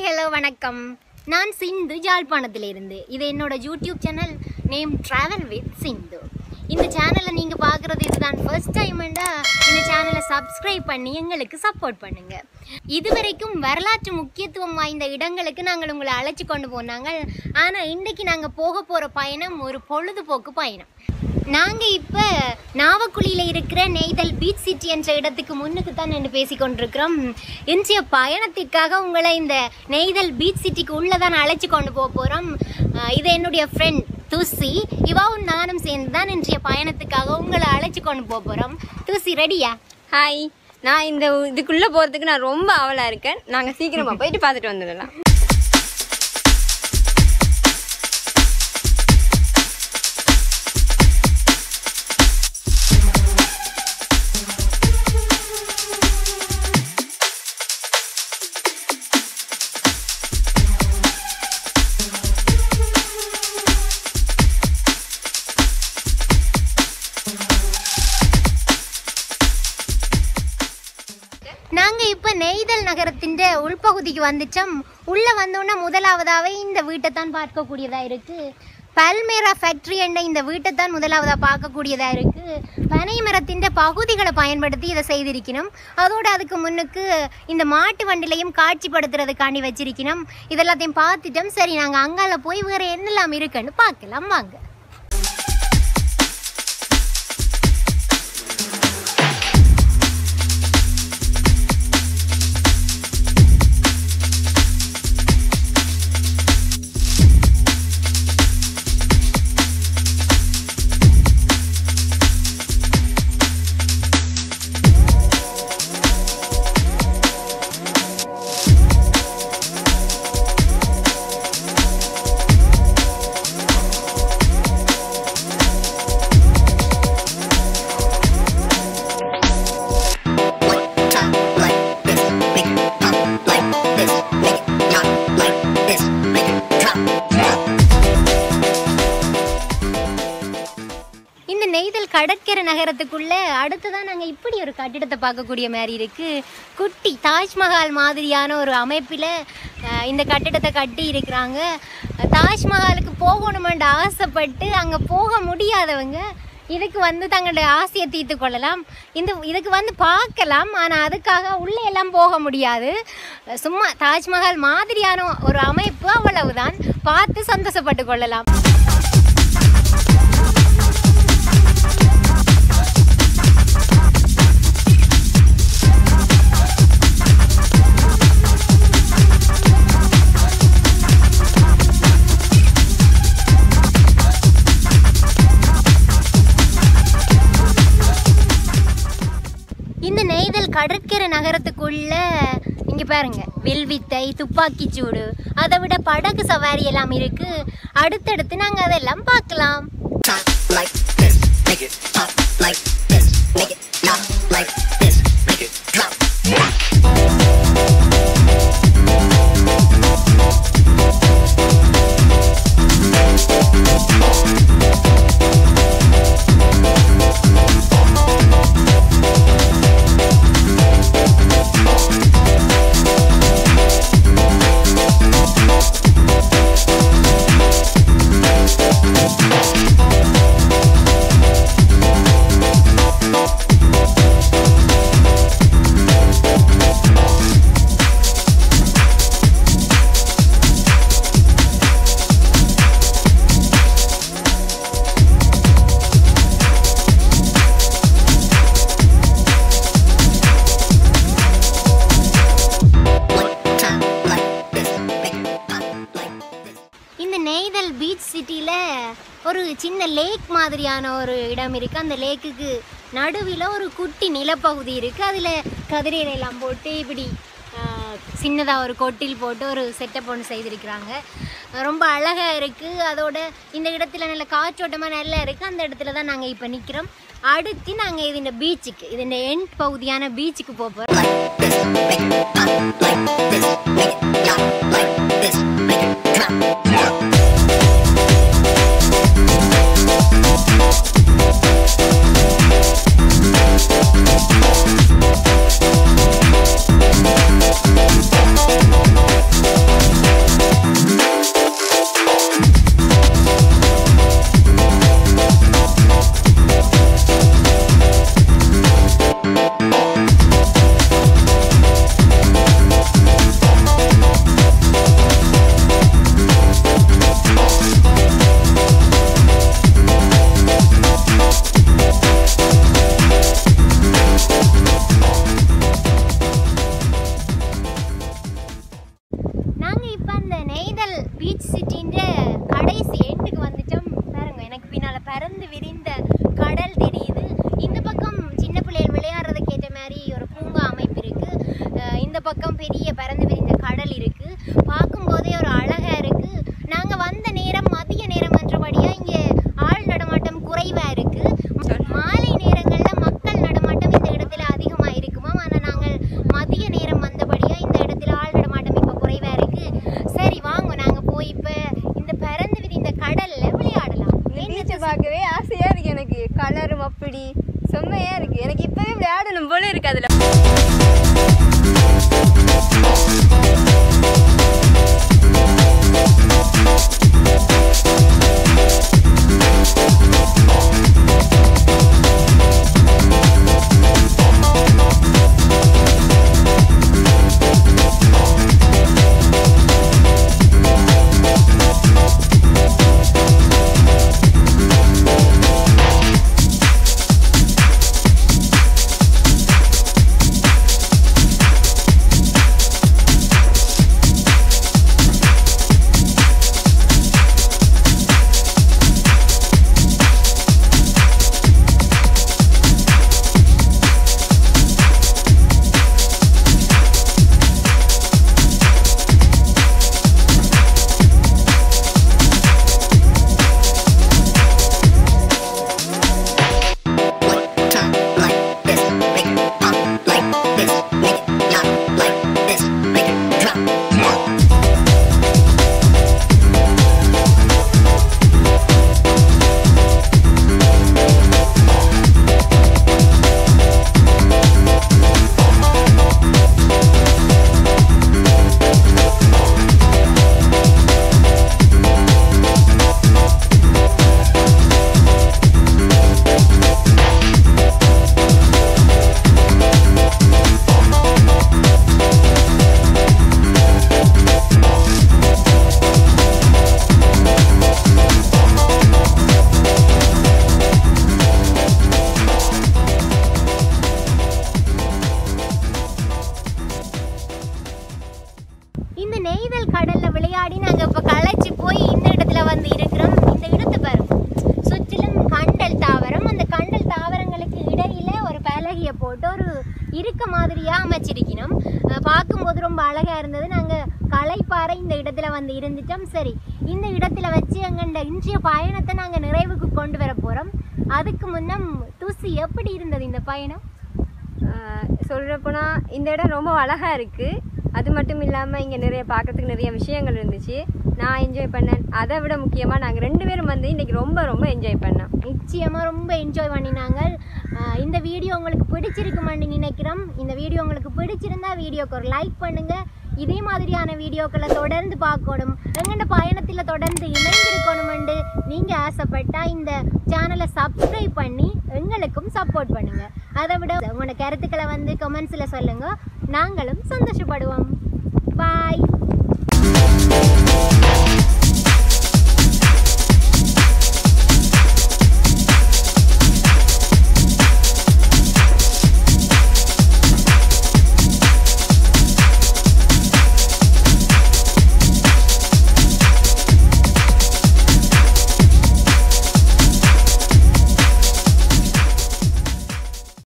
Hello வணக்கம் நான் சிந்து ஜாழ்ப்பாணத்திலிருந்து இது என்னோட YouTube channel name travel with Sindhu இந்த சேனலை நீங்கள் பார்க்குறது இதுதான் ஃபர்ஸ்ட் டைம்ண்டா இந்த சேனலை சப்ஸ்கிரைப் பண்ணி எங்களுக்கு சப்போர்ட் பண்ணுங்க இதுவரைக்கும் வரலாற்று முக்கியத்துவம் வாய்ந்த இடங்களுக்கு நாங்கள் உங்களை அழைச்சி கொண்டு போனாங்க ஆனால் இன்றைக்கி நாங்கள் போக போகிற பயணம் ஒரு பொழுதுபோக்கு பயணம் நாங்கள் இப்போ நாவக்குழியில் இருக்கிற நெய்தல் பீச் சிட்டி என்ற இடத்துக்கு முன்னுக்கு தான் நின்று பேசி கொண்டிருக்கிறோம் இன்றைய பயணத்திற்காக உங்களை இந்த நெய்தல் பீச் சிட்டிக்கு உள்ளே தான் அழைச்சி கொண்டு போக போகிறோம் இது என்னுடைய ஃப்ரெண்ட் துசி இவாவும் நானும் சேர்ந்து தான் இன்றைய பயணத்துக்காக உங்களை அழைச்சி கொண்டு போக போகிறோம் துசி ரெடியா ஹாய் நான் இந்த இதுக்குள்ளே போகிறதுக்கு நான் ரொம்ப ஆவலாக இருக்கேன் நாங்கள் சீக்கிரமாக போயிட்டு பார்த்துட்டு வந்துடலாம் நாங்கள் இப்போ நெய்தல் நகரத்தின் உள்பகுதிக்கு வந்துட்டோம் உள்ளே வந்தோன்னே முதலாவதாகவே இந்த வீட்டை தான் பார்க்கக்கூடியதாக இருக்குது பல்மேரா ஃபேக்ட்ரி என்ற இந்த வீட்டை தான் முதலாவதாக பார்க்கக்கூடியதாக இருக்குது பனை மரத்தின் பகுதிகளை பயன்படுத்தி இதை செய்திருக்கணும் அதோடு அதுக்கு முன்னுக்கு இந்த மாட்டு வண்டிலையும் காட்சிப்படுத்துறதுக்காண்டி வச்சிருக்கணும் இதெல்லாத்தையும் பார்த்துட்டோம் சரி நாங்கள் அங்கால போய் வேறு என்னெல்லாம் இருக்குன்னு பார்க்கலாம் வாங்க One time like this, make it pop like this, make it not like this, make it drop. இந்த நெய்தல் கடற்கரை நகரத்துக்குள்ள அடுத்ததான் நாங்கள் இப்படி ஒரு கட்டிடத்தை பார்க்கக்கூடிய மாதிரி இருக்கு குட்டி தாஜ்மஹால் மாதிரியான ஒரு அமைப்பில் அஹ், இந்த கட்டிடத்தை கட்டி இருக்கிறாங்க தாஜ்மஹாலுக்கு போகணுமென்று ஆசைப்பட்டு அங்கே போக முடியாதவங்க இதுக்கு வந்து தங்களுடைய ஆசையை தீர்த்து கொள்ளலாம் இந்த இதுக்கு வந்து பார்க்கலாம் ஆனால் அதுக்காக உள்ளே எல்லாம் போக முடியாது சும்மா தாஜ்மஹால் மாதிரியான ஒரு அமைப்பு அவ்வளவுதான் பார்த்து சந்தோஷப்பட்டு கொள்ளலாம் இந்த நெய்தல் கடற்கரை நகரத்துக்குள்ள இங்க பாருங்க வில்வித்தை துப்பாக்கிச்சூடு அதை விட படகு சவாரி எல்லாம் இருக்கு அடுத்தடுத்து நாங்க அதெல்லாம் பார்க்கலாம் Top like this, make it pop like this, make it not like this, make it drop. One time like this, make it pop like this. இந்த நெய்தல் பீச் சிட்டியில் ஒரு சின்ன லேக் மாதிரியான ஒரு இடம் இருக்குது அந்த லேக்குக்கு நடுவில் ஒரு குட்டி நிலப்பகுதி இருக்குது அதில் கதிரையில எல்லாம் போட்டு இப்படி சின்னதாக ஒரு கொட்டில் போட்டு ஒரு செட்டப் ஒன்று செய்திருக்கிறாங்க ரொம்ப அழகாக இருக்குது அதோட இந்த இடத்துல நல்ல காற்றோட்டமாக நல்லா இருக்குது அந்த இடத்துல தான் நாங்கள் இப்போ நிற்கிறோம் அடுத்து நாங்கள் இது இந்த பீச்சுக்கு இது இந்த எண்ட் பகுதியான பீச்சுக்கு போக போகிறோம் Like this, make it pop like this, make it not like this, make it drop. Beach சிட்டின்ற கடைசி எண்டுக்கு வந்துட்டோம் பாருங்க எனக்கு பின்னால பறந்து விரிந்த கடல் தெரியுது இந்த பக்கம் சின்ன பிள்ளைகள் விளையாடுறதுக்கு ஏற்ற மாதிரி ஒரு பூங்கா அமைப்பு இருக்கு அஹ் இந்த பக்கம் பெரிய பறந்து விரிந்த கடல் இருக்கு பார்க்கும்போதே ஒரு அழகா இருக்கு நாங்க வந்த நேரம் மதிய நேரம் என்றபடியா இங்க ஆள் நடமாட்டம் குறைவா இருக்கு மாலை நேரங்கள்ல மக்கள் நடமாட்டம் இந்த இடத்துல அதிகமா இருக்குமா ஆனா நாங்கள் மதிய நேரம் வந்தபடியா இந்த இடத்துல ஆள் நடமாட்டம் இப்ப குறைவா இருக்கு சரி வாங்க நாங்க போய் இப்ப இந்த பறந்து விரிந்த கடல்ல விளையாடலாம் இந்த பீச்சை பார்க்கவே ஆசையா இருக்கு எனக்கு கலரும் அப்படி செம்மையா இருக்கு எனக்கு இப்பவே விளையாடணும் போல இருக்கு அதுல One time like this, make it pop like this, make it not like this, make it drop. இந்த நெய்தல் கடல்ல விளையாடி நாங்க இப்ப களைச்சு போய் இந்த இடத்துல வந்து இருக்கிறோம் இந்த இடத்தை பாருங்க சுற்றிலும் கண்டல் தாவரம் அந்த கண்டல் தாவரங்களுக்கு இடையில ஒரு பலகையை போட்டு ஒரு இருக்க மாதிரியா அமைச்சிருக்கணும் அஹ் பார்க்கும்போது ரொம்ப அழகா இருந்தது நாங்க களைப்பாறை இந்த இடத்துல வந்து இருந்துட்டோம் சரி இந்த இடத்துல வச்சு எங்கண்ட இன்றைய பயணத்தை நாங்க நிறைவுக்கு கொண்டு வர போறோம் அதுக்கு முன்னம் தூசி எப்படி இருந்தது இந்த பயணம் சொல்கிறப்போனா இந்த இடம் ரொம்ப அழகா இருக்கு அது மட்டும் இல்லாமல் இங்கே நிறைய பார்க்கறதுக்கு நிறைய விஷயங்கள் இருந்துச்சு நான் என்ஜாய் பண்ணேன் அதை விட முக்கியமாக நாங்கள் ரெண்டு பேரும் வந்து இன்னைக்கு ரொம்ப ரொம்ப என்ஜாய் பண்ணோம் நிச்சயமா ரொம்ப என்ஜாய் பண்ணினாங்க ஆஹ் இந்த வீடியோ உங்களுக்கு பிடிச்சிருக்குமான்னு நினைக்கிறோம் இந்த வீடியோ உங்களுக்கு பிடிச்சிருந்தா வீடியோக்கு ஒரு லைக் பண்ணுங்க இதே மாதிரியான வீடியோக்களை தொடர்ந்து பார்க்கணும் எங்கண்ட பயணத்தில் தொடர்ந்து இணைந்திருக்கணுமெண்டு நீங்க ஆசைப்பட்டா இந்த சேனலை சப்ஸ்கிரைப் பண்ணி எங்களுக்கும் சப்போர்ட் பண்ணுங்க அதை விட உங்களோட கருத்துக்களை வந்து கமெண்ட்ஸில் சொல்லுங்க நாங்களும் சந்தோஷப்படுவோம் பாய்